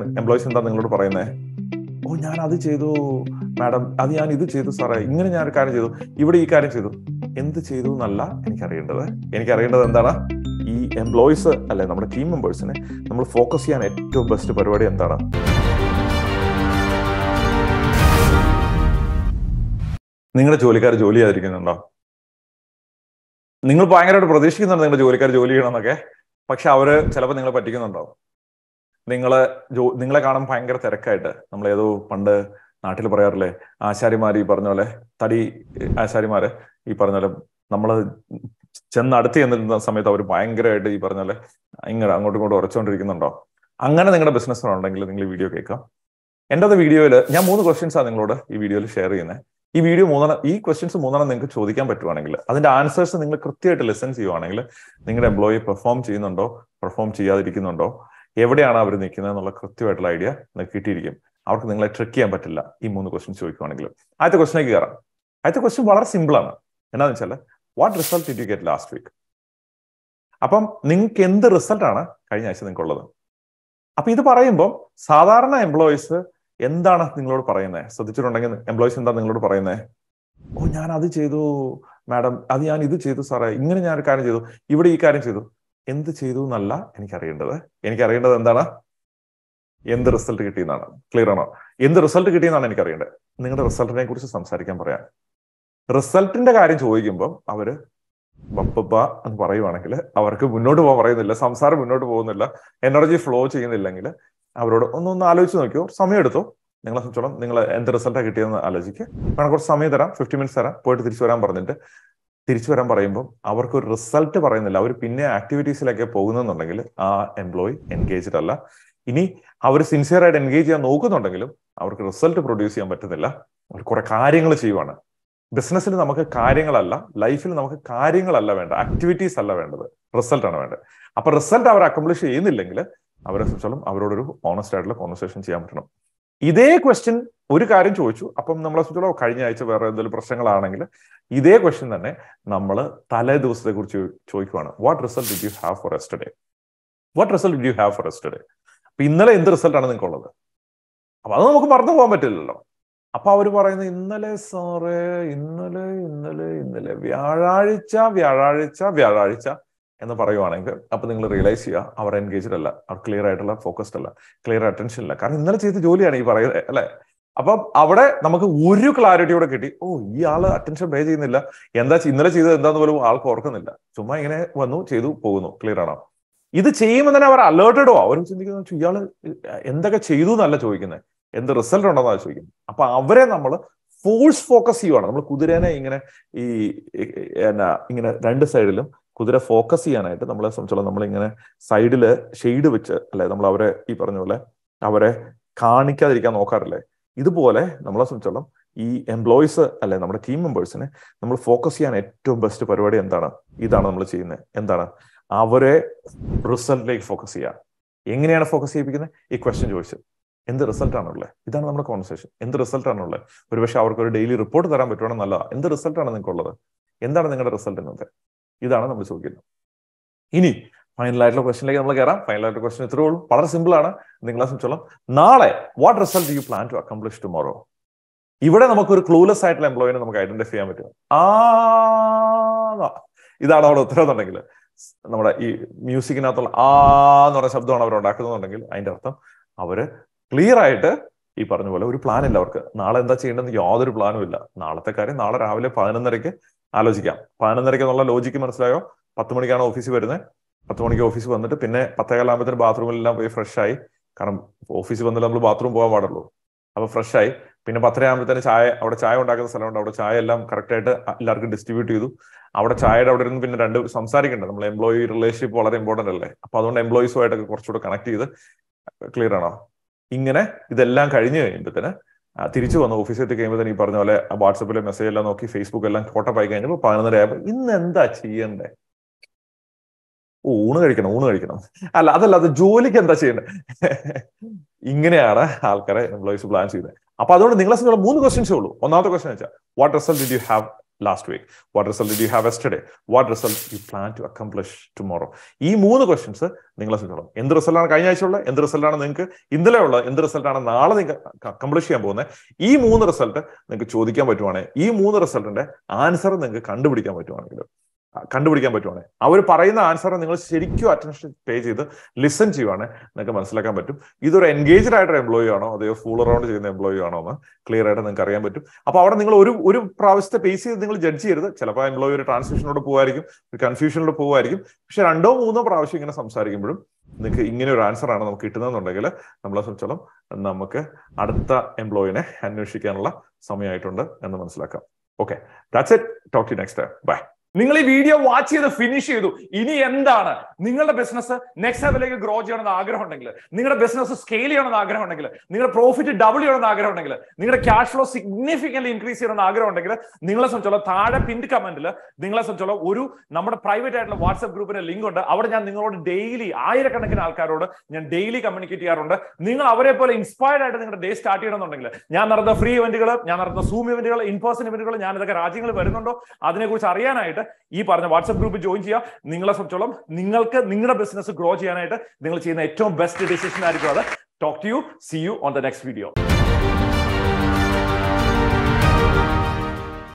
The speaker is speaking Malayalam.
എംപ്ലോയീസ് എന്താ നിങ്ങളോട് പറയുന്നത് ഓ ഞാൻ അത് ചെയ്തു മാഡം അത് ഞാൻ ഇത് ചെയ്തു സാറേ ഇങ്ങനെ ഞാൻ ഒരു കാര്യം ചെയ്തു ഇവിടെ ഈ കാര്യം ചെയ്തു എന്ത് ചെയ്തു എന്നല്ല എനിക്കറിയേണ്ടത് എനിക്കറിയേണ്ടത് എന്താണ് ഈ എംപ്ലോയീസ് അല്ലെ നമ്മുടെ ടീം മെമ്പേഴ്സിനെ നമ്മൾ ഫോക്കസ് ചെയ്യാൻ ഏറ്റവും ബെസ്റ്റ് പരിപാടി എന്താണ് നിങ്ങളുടെ ജോലിക്കാർ ജോലി ചെയ്യാതിരിക്കുന്നുണ്ടോ നിങ്ങൾ ഭയങ്കരമായിട്ട് പ്രതീക്ഷിക്കുന്നുണ്ട് നിങ്ങളുടെ ജോലിക്കാർ ജോലി ചെയ്യണമെന്നൊക്കെ പക്ഷെ അവര് ചിലപ്പോൾ നിങ്ങളെ പറ്റിക്കുന്നുണ്ടാവും നിങ്ങളെ ജോ നിങ്ങളെ കാണാൻ ഭയങ്കര തിരക്കായിട്ട് നമ്മൾ ഏതോ പണ്ട് നാട്ടിൽ പറയാറില്ലേ ആശാരിമാർ ഈ പറഞ്ഞ പോലെ തടി ആശാരിമാര് ഈ പറഞ്ഞ പോലെ നമ്മൾ ചെന്ന് അടുത്ത് ചെന്നിരുന്ന സമയത്ത് അവർ ഭയങ്കരമായിട്ട് ഈ പറഞ്ഞ പോലെ ഇങ്ങനെ അങ്ങോട്ടും ഇങ്ങോട്ടും ഉറച്ചുകൊണ്ടിരിക്കുന്നുണ്ടോ അങ്ങനെ നിങ്ങളുടെ ബിസിനസ് ഉണ്ടെങ്കിൽ നിങ്ങൾ ഈ വീഡിയോ കേൾക്കാം എൻ്റെ അത് വീഡിയോയിൽ ഞാൻ മൂന്ന് ക്വസ്റ്റ്യൻസാണ് നിങ്ങളോട് ഈ വീഡിയോയിൽ ഷെയർ ചെയ്യുന്നത് ഈ വീഡിയോ മൂന്നെണ്ണം ഈ ക്വസ്റ്റ്യൻസ് മൂന്നെണ്ണം നിങ്ങൾക്ക് ചോദിക്കാൻ പറ്റുവാണെങ്കിൽ അതിന്റെ ആൻസേഴ്സ് നിങ്ങൾ കൃത്യമായിട്ട് ലിസൺ ചെയ്യുവാണെങ്കിൽ നിങ്ങളുടെ എംപ്ലോയി പെർഫോം ചെയ്യുന്നുണ്ടോ പെർഫോം ചെയ്യാതിരിക്കുന്നുണ്ടോ എവിടെയാണ് അവർ നിൽക്കുന്നത് എന്നുള്ള കൃത്യമായിട്ടുള്ള ഐഡിയ നിങ്ങൾക്ക് കിട്ടിയിരിക്കും അവർക്ക് നിങ്ങളെ ട്രിക്ക് ചെയ്യാൻ പറ്റില്ല ഈ മൂന്ന് ക്വസ്റ്റ്യൻ ചോദിക്കുവാണെങ്കിൽ ആദ്യത്തെ ക്വസ്റ്റിലേക്ക് കയറാം ആദ്യത്തെ ക്വസ്റ്റ്യൻ വളരെ സിമ്പിൾ ആണ് എന്താണെന്ന് വെച്ചാൽ what result did you get last week അപ്പം നിങ്ങൾക്ക് എന്ത് റിസൾട്ട് ആണ് കഴിഞ്ഞ ആഴ്ച നിങ്ങൾക്കുള്ളത് അപ്പൊ ഇത് പറയുമ്പോൾ സാധാരണ എംപ്ലോയീസ് എന്താണ് നിങ്ങളോട് പറയുന്നത് ശ്രദ്ധിച്ചിട്ടുണ്ടെങ്കിൽ എംപ്ലോയീസ് എന്താ നിങ്ങളോട് പറയുന്നത് ഓ ഞാൻ അത് ചെയ്തു മാഡം അത് ഞാൻ ഇത് ചെയ്തു സാറേ ഇങ്ങനെ ഞാൻ ഒരു കാര്യം ചെയ്തു ഇവിടെ ഈ കാര്യം ചെയ്തു എന്ത് ചെയ്തു എന്നല്ല എനിക്കറിയേണ്ടത് എനിക്കറിയേണ്ടത് എന്താണ് എന്ത് റിസൾട്ട് കിട്ടിയെന്നാണ് ക്ലിയർ ആണോ എന്ത് റിസൾട്ട് കിട്ടിയെന്നാണ് എനിക്കറിയേണ്ടത് നിങ്ങളുടെ റിസൾട്ടിനെ കുറിച്ച് സംസാരിക്കാൻ പറയാം റിസൾട്ടിന്റെ കാര്യം ചോദിക്കുമ്പോൾ അവര് ബപ്പ എന്ന് പറയുവാണെങ്കിൽ അവർക്ക് മുന്നോട്ട് പോകാൻ പറയുന്നില്ല സംസാരം മുന്നോട്ട് പോകുന്നില്ല എനർജി ഫ്ലോ ചെയ്യുന്നില്ലെങ്കിൽ അവരോട് ഒന്നൊന്ന് ആലോചിച്ച് നോക്കിയോ സമയം എടുത്തോ നിങ്ങളെ സംബന്ധിച്ചോളം നിങ്ങൾ എന്ത് റിസൾട്ടാണ് കിട്ടിയതെന്ന് ആലോചിക്കുക വേണം കുറച്ച് സമയം തരാം ഫിഫ്റ്റി മിനിറ്റ്സ് തരാം പോയിട്ട് തിരിച്ചു വരാൻ പറഞ്ഞിട്ട് തിരിച്ചു വരാൻ പറയുമ്പോൾ അവർക്ക് ഒരു റിസൾട്ട് പറയുന്നില്ല അവർ പിന്നെ ആക്ടിവിറ്റീസിലൊക്കെ പോകുന്നുണ്ടെങ്കിൽ ആ എംപ്ലോയി എൻഗേജ്ഡ് അല്ല ഇനി അവർ സിൻസിയർ ആയിട്ട് എൻഗേജ് ചെയ്യാൻ നോക്കുന്നുണ്ടെങ്കിലും അവർക്ക് റിസൾട്ട് പ്രൊഡ്യൂസ് ചെയ്യാൻ പറ്റുന്നില്ല അവർ കുറെ കാര്യങ്ങൾ ചെയ്യുവാണ് ബിസിനസ്സിൽ നമുക്ക് കാര്യങ്ങളല്ല ലൈഫിൽ നമുക്ക് കാര്യങ്ങളല്ല വേണ്ട ആക്ടിവിറ്റീസ് അല്ല വേണ്ടത് റിസൾട്ട് ആണ് വേണ്ടത് അപ്പൊ റിസൾട്ട് അവർ അക്കംപ്ലിഷ് ചെയ്യുന്നില്ലെങ്കിൽ അവരെ സംബന്ധിച്ചോളം അവരോടൊരു ഓണസ്റ്റ് ആയിട്ടുള്ള കോൺവെർസേഷൻ ചെയ്യാൻ പറ്റണം ഇതേ ക്വസ്റ്റ്യൻ ഒരു കാര്യം ചോദിച്ചു അപ്പം നമ്മളെ സംബന്ധിച്ചോളം കഴിഞ്ഞ ആഴ്ച വേറെ എന്തെങ്കിലും പ്രശ്നങ്ങളാണെങ്കിൽ ഇതേ ക്വസ്റ്റ്യൻ തന്നെ നമ്മൾ തലേ ദിവസത്തെ കുറിച്ച് ചോദിക്കുവാണ് what result did you have for yesterday what result did you have for yesterday അപ്പൊ ഇന്നലെ എന്ത് റിസൾട്ടാണ് നിങ്ങൾക്കുള്ളത് അപ്പൊ അത് നമുക്ക് മറന്നു പോകാൻ പറ്റില്ലല്ലോ അപ്പൊ അവർ പറയുന്നത് ഇന്നലെ സാറേ ഇന്നലെ ഇന്നലെ ഇന്നലെ വ്യാഴാഴ്ച വ്യാഴാഴ്ച വ്യാഴാഴ്ച എന്ന് പറയുവാണെങ്കിൽ അപ്പൊ നിങ്ങൾ റിയലൈസ് ചെയ്യുക അവർ എൻഗേജ്ഡ് അല്ല അവർ ക്ലിയർ ആയിട്ടുള്ള ഫോക്കസ്ഡ് അല്ല ക്ലിയർ അറ്റൻഷൻ ഇല്ല കാരണം ഇന്നലെ ചെയ്ത ജോലിയാണ് ഈ പറയുന്നത് അല്ലെ അപ്പം അവിടെ നമുക്ക് ഒരു ക്ലാരിറ്റിയോടെ കിട്ടി ഓ ഈ ആള് അറ്റൻഷൻ പേ ചെയ്യുന്നില്ല എന്താ ഇന്നലെ ചെയ്തത് എന്താന്ന് പോലും ആൾക്ക് ഓർക്കുന്നില്ല ചുമ്മാ ഇങ്ങനെ വന്നു ചെയ്തു പോകുന്നു ക്ലിയർ ആണോ ഇത് ചെയ്യുമ്പോൾ തന്നെ അവർ അലേർട്ടഡോ അവർ ചിന്തിക്കുന്നത് ഇയാള് എന്തൊക്കെ ചെയ്തു എന്നല്ല ചോദിക്കുന്നത് എന്ത് റിസൾട്ട് ഉണ്ടെന്നാണ് ചോദിക്കുന്നത് അപ്പൊ അവരെ നമ്മൾ ഫോഴ്സ് ഫോക്കസ് ചെയ്യുവാണ് നമ്മൾ കുതിരേനെ ഇങ്ങനെ ഈ എന്നാ ഇങ്ങനെ രണ്ട് സൈഡിലും കുതിര ഫോക്കസ് ചെയ്യാനായിട്ട് നമ്മളെ സംബന്ധിച്ചോളം നമ്മളിങ്ങനെ സൈഡില് ഷെയ്ഡ് വെച്ച് അല്ലെ നമ്മൾ അവരെ ഈ പറഞ്ഞ പോലെ അവരെ കാണിക്കാതിരിക്കാൻ നോക്കാറില്ലേ ഇതുപോലെ നമ്മളെ സംബന്ധിച്ചോളം ഈ എംപ്ലോയീസ് അല്ലെ നമ്മുടെ ടീം മെമ്പേഴ്സിനെ നമ്മൾ ഫോക്കസ് ചെയ്യാൻ ഏറ്റവും ബെസ്റ്റ് പരിപാടി എന്താണ് ഇതാണ് നമ്മൾ ചെയ്യുന്നത് എന്താണ് അവരെ റിസൾട്ടിലേക്ക് ഫോക്കസ് ചെയ്യുക എങ്ങനെയാണ് ഫോക്കസ് ചെയ്യിപ്പിക്കുന്നത് ഈ ക്വസ്റ്റ്യൻ ചോദിച്ചത് എന്ത് റിസൾട്ട് ആണുള്ളത് ഇതാണ് നമ്മുടെ കോൺവെർസേഷൻ എന്ത് റിസൾട്ട് ആണുള്ളത് ഒരുപക്ഷെ അവർക്ക് ഒരു ഡെയിലി റിപ്പോർട്ട് തരാൻ പറ്റുവാണെങ്കിൽ നല്ലതാണ് എന്ത് റിസൾട്ടാണ് നിങ്ങൾക്കുള്ളത് എന്താണ് നിങ്ങളുടെ റിസൾട്ട് ഇന്നത്തെ ഇതാണ് നമ്മൾ ചോദിക്കുന്നത് ഇനി ഫൈനൽ ആയിട്ടുള്ള ക്വസ്റ്റിനിലേക്ക് നമ്മൾ കയറാം ഫൈനൽ ആയിട്ടുള്ള ക്വസ്റ്റൻ ഇത്രേ ഉള്ളൂ വളരെ സിമ്പിൾ ആണ് നിങ്ങളെ സംബന്ധിച്ചോളം നാളെ what result you plan to accomplish tomorrow ഇവിടെ നമുക്കൊരു ക്ലൂലെസ് ആയിട്ടുള്ള എംപ്ലോയിനെ നമുക്ക് ഐഡന്റിഫൈ ചെയ്യാൻ പറ്റും ആ ഇതാണ് അവിടെ ഉത്തരം എന്നുണ്ടെങ്കിൽ നമ്മുടെ ഈ മ്യൂസിക്കിനകത്തുള്ള ആ എന്ന് പറഞ്ഞ ശബ്ദമാണ് അവർ ഉണ്ടാക്കുന്നുണ്ടെങ്കിൽ അതിന്റെ അർത്ഥം അവര് ക്ലിയർ ആയിട്ട് ഈ പറഞ്ഞ പോലെ ഒരു പ്ലാൻ ഇല്ല അവർക്ക് നാളെ എന്താ ചെയ്യേണ്ടതെന്ന് യാതൊരു പ്ലാനും ഇല്ല നാളത്തെ കാര്യം നാളെ രാവിലെ പതിനൊന്നരയ്ക്ക് ആലോചിക്കാം പതിനൊന്നരയ്ക്ക് എന്നുള്ള ലോജിക്ക് മനസ്സിലായോ പത്ത് മണിക്കാണ് ഓഫീസിൽ വരുന്നത് പത്ത് മണിക്ക് ഓഫീസിൽ വന്നിട്ട് പിന്നെ പത്തേകാലാകുമ്പോഴത്തേന് ബാത്റൂമിലെല്ലാം പോയി ഫ്രഷ് ആയി കാരണം ഓഫീസിൽ വന്നിട്ട് നമ്മൾ ബാത്റൂം പോകാൻ പാടുള്ളൂ അപ്പൊ ഫ്രഷ് ആയി പിന്നെ പത്തര ആകുമ്പോഴത്തേന് ചായ അവിടെ ചായ ഉണ്ടാക്കുന്ന സ്ഥലമുണ്ട് അവിടെ ചായ എല്ലാം കറക്റ്റ് ആയിട്ട് എല്ലാവർക്കും ഡിസ്ട്രിബ്യൂട്ട് ചെയ്തു അവിടെ ചായയുടെ അവിടെ ഇരുന്ന് പിന്നെ രണ്ട് സംസാരിക്കണ്ട നമ്മൾ എംപ്ലോയി റിലേഷൻഷിപ്പ് വളരെ ഇമ്പോർട്ടന്റ് അല്ലേ അപ്പൊ അതുകൊണ്ട് എംപ്ലോയീസുമായിട്ടൊക്കെ കുറച്ചുകൂടെ കണക്ട് ചെയ്ത് ക്ലിയർ ആണോ ഇങ്ങനെ ഇതെല്ലാം കഴിഞ്ഞു കഴിയുമ്പോഴത്തേന് തിരിച്ചു വന്ന് ഓഫീസിൽ എത്തി കഴിയുമ്പോൾ ഈ പറഞ്ഞ പോലെ വാട്സപ്പിലെ മെസ്സേജ് എല്ലാം നോക്കി ഫേസ്ബുക്ക് എല്ലാം കോട്ടപ്പായി കഴിഞ്ഞപ്പോൾ പതിനൊന്നര ആയപ്പോൾ ഇന്ന് എന്താ ചെയ്യണ്ടേ ഊണ് കഴിക്കണം ഊണ് കഴിക്കണം അല്ല അതല്ല അത് ജോലിക്ക് എന്താ ചെയ്യണ്ടേ ഇങ്ങനെയാണ് ആൾക്കാരെ എംപ്ലോയീസ് പ്ലാൻ ചെയ്യുന്നത് അപ്പൊ അതുകൊണ്ട് നിങ്ങളെ സംബന്ധിച്ചുള്ള മൂന്ന് ക്വസ്റ്റ്യൻസേ ഉള്ളൂ ഒന്നാമത്തെ ക്വസ്റ്റ്യൻ വെച്ചാൽ what result did you have last week what result you have yesterday what result you plan to accomplish tomorrow ഈ മൂന്ന് ക്വസ്റ്റ്യൻസ് നിങ്ങളെ സംബന്ധിച്ചോളം എന്ത് റിസൾട്ടാണ് കഴിഞ്ഞ ആഴ്ച ഉള്ളത് എന്ത് റിസൾട്ടാണ് നിങ്ങൾക്ക് ഇന്നലെ ഉള്ളത് എന്ത് റിസൾട്ടാണ് നാളെ നിങ്ങൾക്ക് അക്കംപ്ലിഷ് ചെയ്യാൻ പോകുന്നത് ഈ മൂന്ന് റിസൾട്ട് നിങ്ങൾക്ക് ചോദിക്കാൻ പറ്റുവാണെങ്കിൽ ഈ മൂന്ന് റിസൾട്ടിന്റെ ആൻസർ നിങ്ങൾക്ക് കണ്ടുപിടിക്കാൻ പറ്റുവാണെങ്കിൽ കണ്ടുപിടിക്കാൻ പറ്റുവാണ് അവർ പറയുന്ന ആൻസർ നിങ്ങൾ ശരിക്കും അറ്റൻഷൻ പേ ചെയ്ത് ലിസൺ ചെയ്യുവാണ് നിങ്ങൾക്ക് മനസ്സിലാക്കാൻ പറ്റും ഇതൊരു എൻഗേജ്ഡ് ആയിട്ടൊരു എംപ്ലോയി ആണോ അതെയോ ഫൂൾ അറൗണ്ട് ചെയ്യുന്ന എംപ്ലോയി ആണോ എന്ന് ക്ലിയർ ആയിട്ട് നിങ്ങൾക്ക് അറിയാൻ പറ്റും അപ്പൊ അവിടെ നിങ്ങൾ ഒരു ഒരു പ്രാവശ്യത്തെ പേസ് ചെയ്ത് നിങ്ങൾ ജഡ്ജ് ചെയ്യരുത് ചിലപ്പോൾ എംപ്ലോയി ഒരു ട്രാൻസ്ലേഷനോട് പോകുമായിരിക്കും ഒരു കൺഫ്യൂഷനിലൂടെ പോകുമായിരിക്കും പക്ഷെ രണ്ടോ മൂന്നോ പ്രാവശ്യം ഇങ്ങനെ സംസാരിക്കുമ്പോഴും നിങ്ങൾക്ക് ഇങ്ങനെ ഒരു ആൻസർ ആണ് നമുക്ക് കിട്ടുന്നതെന്നുണ്ടെങ്കിൽ നമ്മളെ സംബന്ധിച്ചോളം നമുക്ക് അടുത്ത എംപ്ലോയിനെ അന്വേഷിക്കാനുള്ള സമയമായിട്ടുണ്ട് എന്ന് മനസ്സിലാക്കാം okay that's it talk to next bye നിങ്ങൾ ഈ വീഡിയോ വാച്ച് ചെയ്ത് ഫിനിഷ് ചെയ്തു ഇനി എന്താണ് നിങ്ങളുടെ ബിസിനസ് നെക്സ്റ്റ് ലെവലിലേക്ക് ഗ്രോ ചെയ്യണമെന്ന് ആഗ്രഹം ഉണ്ടെങ്കിൽ നിങ്ങളുടെ ബിസിനസ് സ്കെയിൽ ചെയ്യണമെന്ന് ആഗ്രഹം ഉണ്ടെങ്കിൽ നിങ്ങളുടെ പ്രോഫിറ്റ് ഡബിൾ ചെയ്യണമെന്ന് ആഗ്രഹം ഉണ്ടെങ്കിൽ നിങ്ങളുടെ ക്യാഷ് ഫ്ലോ സിഗ്നിഫിക്കൻലി ഇൻക്രീസ് ചെയ്യണമെന്ന് ആഗ്രഹം ഉണ്ടെങ്കിൽ നിങ്ങളെ സംബന്ധിച്ചോളം താഴെ പിൻഡ് കമന്റിൽ നിങ്ങളെ സംബന്ധിച്ചോളം ഒരു നമ്മുടെ പ്രൈവറ്റ് ആയിട്ടുള്ള വാട്സ്ആപ്പ് ഗ്രൂപ്പിന്റെ ലിങ്ക് ഉണ്ട് അവിടെ ഞാൻ നിങ്ങളോട് ഡെയിലി ആയിരക്കണക്കിന് ആൾക്കാരോട് ഞാൻ ഡെയിലി കമ്മ്യൂണിക്കേറ്റ് ചെയ്യാറുണ്ട് നിങ്ങൾ അവരെ പോലെ ഇൻസ്പയർഡ് ആയിട്ട് നിങ്ങളുടെ ഡേ സ്റ്റാർട്ട് ചെയ്യണമെന്നുണ്ടെങ്കിൽ ഞാൻ നടന്ന ഫ്രീ ഇവന്റുകൾ ഞാൻ നടന്ന സൂം ഇവന്റുകൾ ഇൻ പേഴ്സൺ ഇവന്റുകൾ ഞാൻ ഇതൊക്കെ രാജ്യങ്ങളിൽ വരുന്നുണ്ടോ അതിനെക്കുറിച്ച് അറിയാനായിട്ട് ഈ പറഞ്ഞ വാട്സ്ആപ്പ് ഗ്രൂപ്പിൽ ജോയിൻ ചെയ്യുക നിങ്ങളെ സംബന്ധിച്ചോളം നിങ്ങൾക്ക് നിങ്ങളുടെ ബിസിനസ് ഗ്രോ ചെയ്യാനായിട്ട് നിങ്ങൾ ചെയ്യുന്ന ഏറ്റവും ബെസ്റ്റ് ഡിസിഷൻ ആയിരിക്കും അത് talk to you see you on the next video